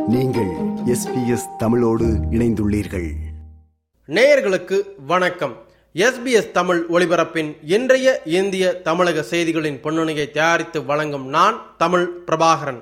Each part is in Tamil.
நீங்கள் எஸ்பிஎஸ் தமிழோடு இணைந்துள்ளீர்கள் நேயர்களுக்கு வணக்கம் எஸ்பிஎஸ் தமிழ் ஒளிபரப்பின் இன்றைய இந்திய தமிழக செய்திகளின் பொன்னுணையை தயாரித்து வழங்கும் நான் தமிழ் பிரபாகரன்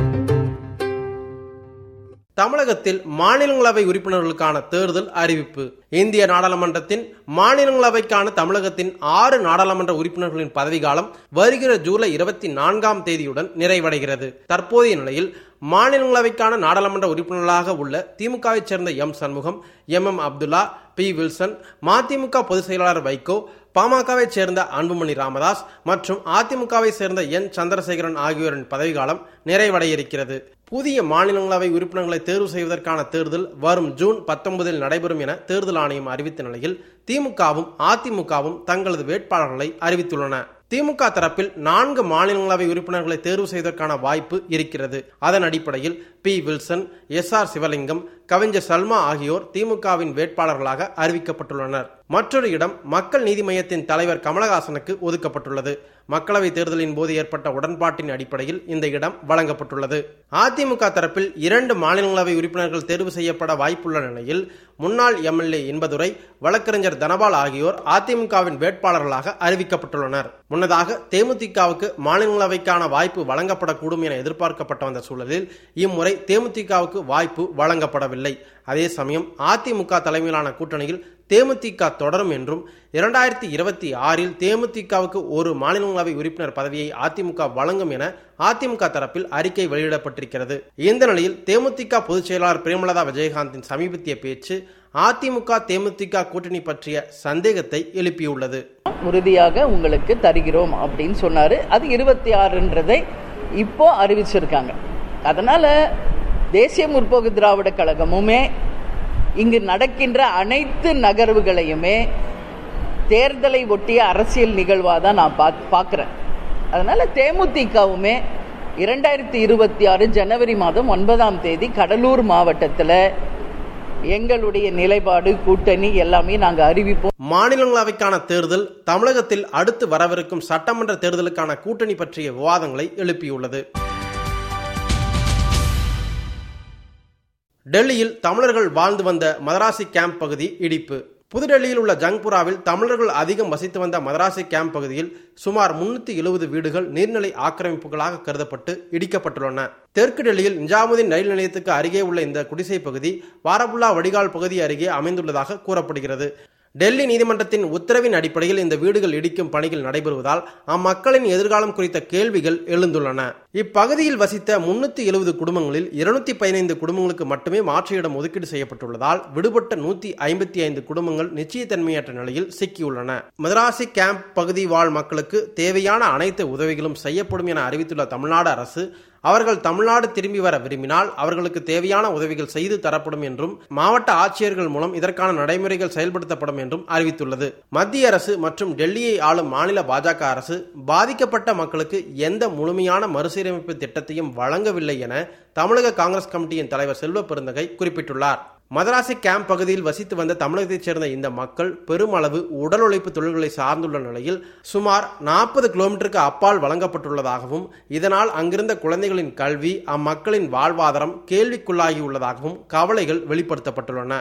தமிழகத்தில் மாநிலங்களவை உறுப்பினர்களுக்கான தேர்தல் அறிவிப்பு இந்திய நாடாளுமன்றத்தின் மாநிலங்களவைக்கான தமிழகத்தின் ஆறு நாடாளுமன்ற உறுப்பினர்களின் பதவிக்காலம் வருகிற ஜூலை இருபத்தி நான்காம் தேதியுடன் நிறைவடைகிறது தற்போதைய நிலையில் மாநிலங்களவைக்கான நாடாளுமன்ற உறுப்பினர்களாக உள்ள திமுகவைச் சேர்ந்த M Shanmugam M M Abdullah P Wilson MDMK பொதுச் செயலாளர் வைகோ பாமகவைச் சேர்ந்த அன்புமணி ராமதாஸ் மற்றும் அதிமுகவை சேர்ந்த என் சந்திரசேகரன் ஆகியோரின் பதவிக்காலம் நிறைவடைய இருக்கிறது புதிய மாநிலங்களவை உறுப்பினர்களை தேர்வு செய்வதற்கான தேர்தல் வரும் ஜூன் பத்தொன்பதில் நடைபெறும் என தேர்தல் ஆணையம் அறிவித்த நிலையில் திமுகவும் அதிமுகவும் தங்களது வேட்பாளர்களை அறிவித்துள்ளன திமுக தரப்பில் நான்கு மாநிலங்களவை உறுப்பினர்களை தேர்வு செய்வதற்கான வாய்ப்பு இருக்கிறது அதன் அடிப்படையில் P Wilson S R Sivalingam கவிஞர் சல்மா ஆகியோர் திமுகவின் வேட்பாளர்களாக அறிவிக்கப்பட்டுள்ளனர் மற்றொரு இடம் மக்கள் நீதி மையத்தின் தலைவர் கமலஹாசனுக்கு ஒதுக்கப்பட்டுள்ளது மக்களவை தேர்தலின் போது ஏற்பட்ட உடன்பாட்டின் அடிப்படையில் இந்த இடம் வழங்கப்பட்டுள்ளது அதிமுக தரப்பில் இரண்டு மாநிலங்களவை உறுப்பினர்கள் தேர்வு செய்யப்பட வாய்ப்புள்ள நிலையில் முன்னாள் எம்எல்ஏ இன்பதுரை வழக்கறிஞர் தனபால் ஆகியோர் அதிமுகவின் வேட்பாளர்களாக அறிவிக்கப்பட்டுள்ளனர் முன்னதாக தேமுதிகவுக்கு மாநிலங்களவைக்கான வாய்ப்பு வழங்கப்படக்கூடும் என எதிர்பார்க்கப்பட்ட வந்த சூழலில் இம்முறை தேமுதிகவுக்கு வாய்ப்பு வழங்கப்படவில்லை அதே சமயம் அதிமுக தலைமையிலான கூட்டணியில் தேமுதிக தொடரும் என்றும் இரண்டாயிரத்தி இருபத்தி ஆறில் தேமுதிகவுக்கு ஒரு மாநிலங்களவை உறுப்பினர் பதவியை அதிமுக வழங்கும் என அதிமுக தரப்பில் அறிக்கை வெளியிடப்பட்டிருக்கிறது இந்த நிலையில் தேமுதிக பொதுச் செயலாளர் பிரேமலதா விஜயகாந்தின் சமீபத்திய பேச்சு அதிமுக தேமுதிக கூட்டணி பற்றிய சந்தேகத்தை எழுப்பியுள்ளது உறுதியாக உங்களுக்கு தருகிறோம் அப்படின்னு சொன்னாரு அது இருபத்தி ஆறுன்றதை இப்போ அறிவிச்சிருக்காங்க அதனால தேசிய முற்போக்கு திராவிட கழகமுமே இங்கு நடக்கின்ற அனைத்து நகர்வுகளையுமே தேர்தலை ஒட்டிய அரசியல் நிகழ்வாக தான் நான் பாக் பார்க்குறேன் அதனால தேமுதிகவுமே இரண்டாயிரத்தி இருபத்தி ஆறு ஜனவரி மாதம் ஒன்பதாம் தேதி கடலூர் மாவட்டத்தில் எங்களுடைய நிலைப்பாடு கூட்டணி எல்லாமே நாங்கள் அறிவிப்போம் மாநிலங்களவைக்கான தேர்தல் தமிழகத்தில் அடுத்து வரவிருக்கும் சட்டமன்ற தேர்தலுக்கான கூட்டணி பற்றிய விவாதங்களை எழுப்பியுள்ளது டெல்லியில் தமிழர்கள் வாழ்ந்து வந்த மதராசி கேம்ப் பகுதி இடிப்பு புதுடெல்லியில் உள்ள ஜங்புராவில் தமிழர்கள் அதிகம் வசித்து வந்த மதராசி கேம்ப் பகுதியில் சுமார் முன்னூத்தி எழுபது வீடுகள் நீர்நிலை ஆக்கிரமிப்புகளாக கருதப்பட்டு இடிக்கப்பட்டுள்ளன தெற்கு டெல்லியில் நிஜாமுதீன் ரயில் நிலையத்துக்கு அருகே உள்ள இந்த குடிசை பகுதி வாரபுல்லா வடிகால் பகுதி அருகே அமைந்துள்ளதாக கூறப்படுகிறது டெல்லி நீதிமன்றத்தின் உத்தரவின் அடிப்படையில் இந்த வீடுகள் இடிக்கும் பணிகள் நடைபெறுவதால் அம்மக்களின் எதிர்காலம் குறித்த கேள்விகள் எழுந்துள்ளன இப்பகுதியில் வசித்த முன்னூத்தி எழுபது குடும்பங்களில் இருநூத்தி பதினைந்து குடும்பங்களுக்கு மட்டுமே மாற்று இடம் ஒதுக்கீடு செய்யப்பட்டுள்ளதால் விடுபட்ட நூத்தி ஐம்பத்தி ஐந்து குடும்பங்கள் நிச்சயத்தன்மையற்ற நிலையில் சிக்கியுள்ளன மதராசி கேம்ப் பகுதி வாழ் மக்களுக்கு தேவையான அனைத்து உதவிகளும் செய்யப்படும் என அறிவித்துள்ள தமிழ்நாடு அரசு அவர்கள் தமிழ்நாடு திரும்பி வர விரும்பினால் அவர்களுக்கு தேவையான உதவிகள் செய்து தரப்படும் என்றும் மாவட்ட ஆட்சியர்கள் மூலம் இதற்கான நடைமுறைகள் செயல்படுத்தப்படும் என்றும் அறிவித்துள்ளது மத்திய அரசு மற்றும் டெல்லியை ஆளும் மாநில பாஜக அரசு பாதிக்கப்பட்ட மக்களுக்கு எந்த முழுமையான மறுசீரமைப்பு திட்டத்தையும் வழங்கவில்லை என தமிழக காங்கிரஸ் கமிட்டியின் தலைவர் செல்வ பெருந்தகை குறிப்பிட்டுள்ளார் மதராசி கேம்ப் பகுதியில் வசித்து வந்த தமிழகத்தைச் சேர்ந்த இந்த மக்கள் பெருமளவு உடல் உழைப்பு தொழில்களை சார்ந்துள்ள நிலையில் சுமார் நாற்பது கிலோமீட்டருக்கு அப்பால் வழங்கப்பட்டுள்ளதாகவும் இதனால் அங்கிருந்த குழந்தைகளின் கல்வி அம்மக்களின் வாழ்வாதாரம் கேள்விக்குள்ளாகியுள்ளதாகவும் கவலைகள் வெளிப்படுத்தப்பட்டுள்ளன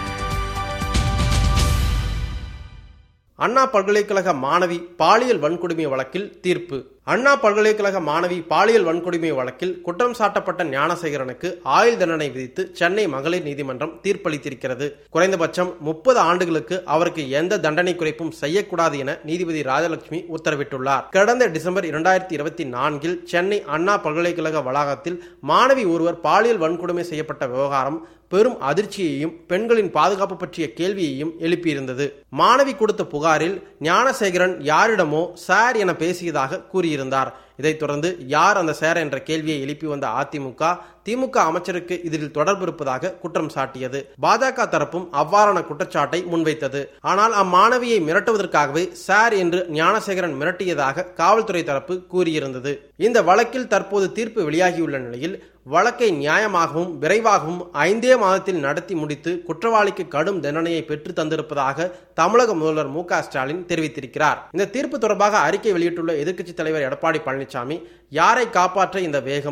அண்ணா பல்கலைக்கழக மாணவி பாலியல் வன்கொடுமை வழக்கில் தீர்ப்பு அண்ணா பல்கலைக்கழக மாணவி பாலியல் வன்கொடுமை வழக்கில் குற்றம் சாட்டப்பட்ட ஞானசேகரனுக்கு ஆயுள் தண்டனை விதித்து சென்னை மகளிர் நீதிமன்றம் தீர்ப்பளித்திருக்கிறது குறைந்தபட்சம் முப்பது ஆண்டுகளுக்கு அவருக்கு எந்த தண்டனை குறைப்பும் செய்யக்கூடாது என நீதிபதி ராஜலட்சுமி உத்தரவிட்டுள்ளார் கடந்த டிசம்பர் இரண்டாயிரத்தி இருபத்தி நான்கில் சென்னை அண்ணா பல்கலைக்கழக வளாகத்தில் மாணவி ஒருவர் பாலியல் வன்கொடுமை செய்யப்பட்ட விவகாரம் பெரும் அதிர்ச்சியையும் பெண்களின் பாதுகாப்பு பற்றிய கேள்வியையும் எழுப்பியிருந்தது மாணவி கொடுத்த புகாரில் ஞானசேகரன் யாரிடமோ சார் என பேசியதாக கூறியிருந்தார் இதைத் தொடர்ந்து யார் அந்த சேர என்ற கேள்வியை எழுப்பி வந்த அதிமுக திமுக அமைச்சருக்கு இதில் தொடர்பு இருப்பதாக குற்றம் சாட்டியது பாஜக தரப்பும் அவ்வாறான குற்றச்சாட்டை முன்வைத்தது ஆனால் அம்மாணவியை மிரட்டுவதற்காகவே சார் என்று ஞானசேகரன் மிரட்டியதாக காவல்துறை தரப்பு கூறியிருந்தது இந்த வழக்கில் தற்போது தீர்ப்பு வெளியாகியுள்ள நிலையில் வழக்கை நியாயமாகவும் விரைவாகவும் ஐந்தே மாதத்தில் நடத்தி முடித்து குற்றவாளிக்கு கடும் தண்டனையை பெற்று தந்திருப்பதாக தமிழக முதல்வர் மு க ஸ்டாலின் தெரிவித்திருக்கிறார் இந்த தீர்ப்பு தொடர்பாக அறிக்கை வெளியிட்டுள்ள எதிர்க்கட்சித் தலைவர் எடப்பாடி பழனிசாமி யாரை காப்பாற்ற இந்த வேகம்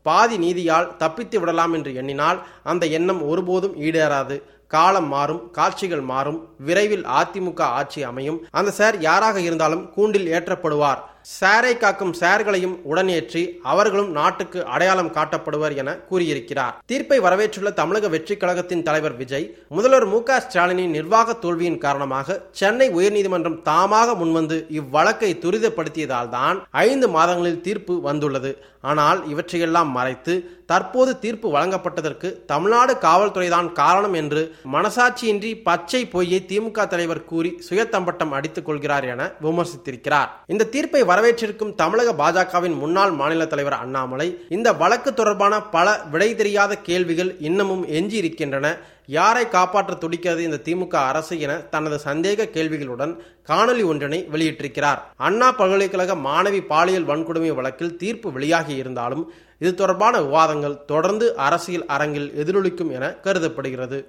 பாதி நீதியால் தப்பித்து விடலாம் என்று எண்ணினால் அந்த எண்ணம் ஒருபோதும் ஈடேறாது காலம் மாறும் காட்சிகள் மாறும் விரைவில் அதிமுக ஆட்சி அமையும் அந்த சார் யாராக இருந்தாலும் கூண்டில் ஏற்றப்படுவார் சாரை காக்கும் சார்களையும் உடனேற்றி அவர்களும் நாட்டுக்கு அடையாளம் காட்டப்படுவர் என கூறியிருக்கிறார் தீர்ப்பை வரவேற்றுள்ள தமிழக வெற்றி கழகத்தின் தலைவர் விஜய் முதல்வர் மு க ஸ்டாலினின் நிர்வாக தோல்வியின் காரணமாக சென்னை உயர்நீதிமன்றம் தாமாக முன்வந்து இவ்வழக்கை துரிதப்படுத்தியதால் தான் ஐந்து மாதங்களில் தீர்ப்பு வந்துள்ளது ஆனால் இவற்றையெல்லாம் மறைத்து தற்போது தீர்ப்பு வழங்கப்பட்டதற்கு தமிழ்நாடு காவல்துறைதான் காரணம் என்று மனசாட்சியின்றி பச்சை பொய்யை திமுக தலைவர் கூறி சுயத்தம்பட்டம் அடித்துக் கொள்கிறார் என விமர்சித்திருக்கிறார் இந்த தீர்ப்பை வரவேற்றிருக்கும் தமிழக பாஜகவின் முன்னாள் மாநில தலைவர் அண்ணாமலை இந்த வழக்கு தொடர்பான பல விடை தெரியாத கேள்விகள் இன்னமும் எஞ்சி இருக்கின்றன யாரை காப்பாற்ற துடிக்கிறது இந்த திமுக அரசு என தனது சந்தேக கேள்விகளுடன் காணொலி ஒன்றினை வெளியிட்டிருக்கிறார் அண்ணா பல்கலைக்கழக மாணவி பாலியல் வன்கொடுமை வழக்கில் தீர்ப்பு வெளியாகி இருந்தாலும் இது தொடர்பான விவாதங்கள் தொடர்ந்து அரசியல் அரங்கில் எதிரொலிக்கும் என கருதப்படுகிறது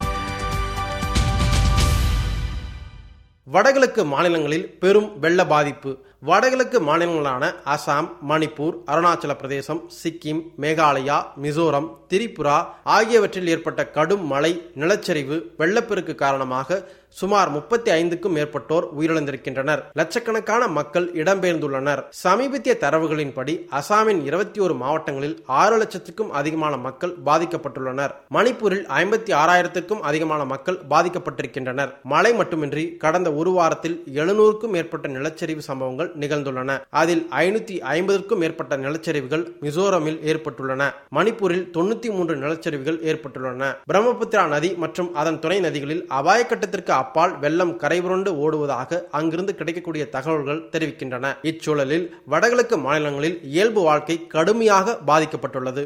வடகிழக்கு மாநிலங்களில் பெரும் வெள்ள பாதிப்பு வடகிழக்கு மாநிலங்களான அசாம் மணிப்பூர் அருணாச்சல பிரதேசம் சிக்கிம் மேகாலயா மிசோரம் திரிபுரா ஆகியவற்றில் ஏற்பட்ட கடும் மழை நிலச்சரிவு வெள்ளப்பெருக்கு காரணமாக சுமார் முப்பத்தி ஐந்துக்கும் மேற்பட்டோர் உயிரிழந்திருக்கின்றனர் லட்சக்கணக்கான மக்கள் இடம்பெயர்ந்துள்ளனர் சமீபத்திய தரவுகளின்படி அசாமின் இருபத்தி ஒரு மாவட்டங்களில் ஆறு லட்சத்துக்கும் அதிகமான மக்கள் பாதிக்கப்பட்டுள்ளனர் மணிப்பூரில் ஐம்பத்தி ஆறாயிரத்திற்கும் அதிகமான மக்கள் பாதிக்கப்பட்டிருக்கின்றனர் மழை மட்டுமின்றி கடந்த ஒரு வாரத்தில் எழுநூறுக்கும் மேற்பட்ட நிலச்சரிவு சம்பவங்கள் நிகழ்ந்துள்ளன அதில் ஐநூத்தி ஐம்பதுக்கும் மேற்பட்ட நிலச்சரிவுகள் மிசோரமில் ஏற்பட்டுள்ளன மணிப்பூரில் தொண்ணூத்தி மூன்று நிலச்சரிவுகள் ஏற்பட்டுள்ளன பிரம்மபுத்திரா நதி மற்றும் அதன் துணை நதிகளில் அபாய கட்டத்திற்கு அப்பால் வெள்ளம் கரைபுரண்டு ஓடுவதாக அங்கிருந்து கிடைக்கக்கூடிய தகவல்கள் தெரிவிக்கின்றன இச்சூழலில் வடகிழக்கு மாநிலங்களில் இயல்பு வாழ்க்கை கடுமையாக பாதிக்கப்பட்டுள்ளது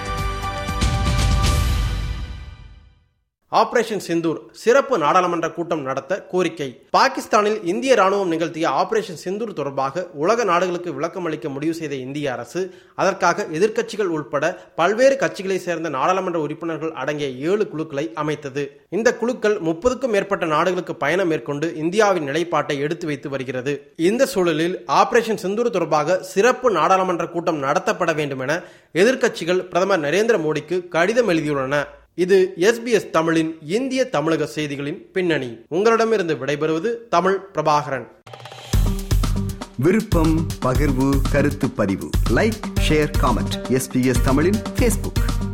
ஆபரேஷன் சிந்தூர் சிறப்பு நாடாளுமன்ற கூட்டம் நடத்த கோரிக்கை பாகிஸ்தானில் இந்திய ராணுவம் நிகழ்த்திய ஆபரேஷன் சிந்தூர் தொடர்பாக உலக நாடுகளுக்கு விளக்கம் அளிக்க முடிவு செய்த இந்திய அரசு அதற்காக எதிர்க்கட்சிகள் உட்பட பல்வேறு கட்சிகளை சேர்ந்த நாடாளுமன்ற உறுப்பினர்கள் அடங்கிய ஏழு குழுக்களை அமைத்தது இந்த குழுக்கள் முப்பதுக்கும் மேற்பட்ட நாடுகளுக்கு பயணம் மேற்கொண்டு இந்தியாவின் நிலைப்பாட்டை எடுத்து வைத்து வருகிறது இந்த சூழலில் ஆபரேஷன் சிந்தூர் தொடர்பாக சிறப்பு நாடாளுமன்ற கூட்டம் நடத்தப்பட வேண்டும் என எதிர்க்கட்சிகள் பிரதமர் நரேந்திர மோடிக்கு கடிதம் எழுதியுள்ளன இது எஸ்பிஎஸ் தமிழின் இந்திய தமிழக செய்திகளின் பின்னணி உங்களிடமிருந்து விடைபெறுவது தமிழ் பிரபாகரன் விருப்பம் பகிர்வு கருத்து பதிவு லைக் ஷேர் காமெண்ட் எஸ்பிஎஸ் தமிழின் ஃபேஸ்புக்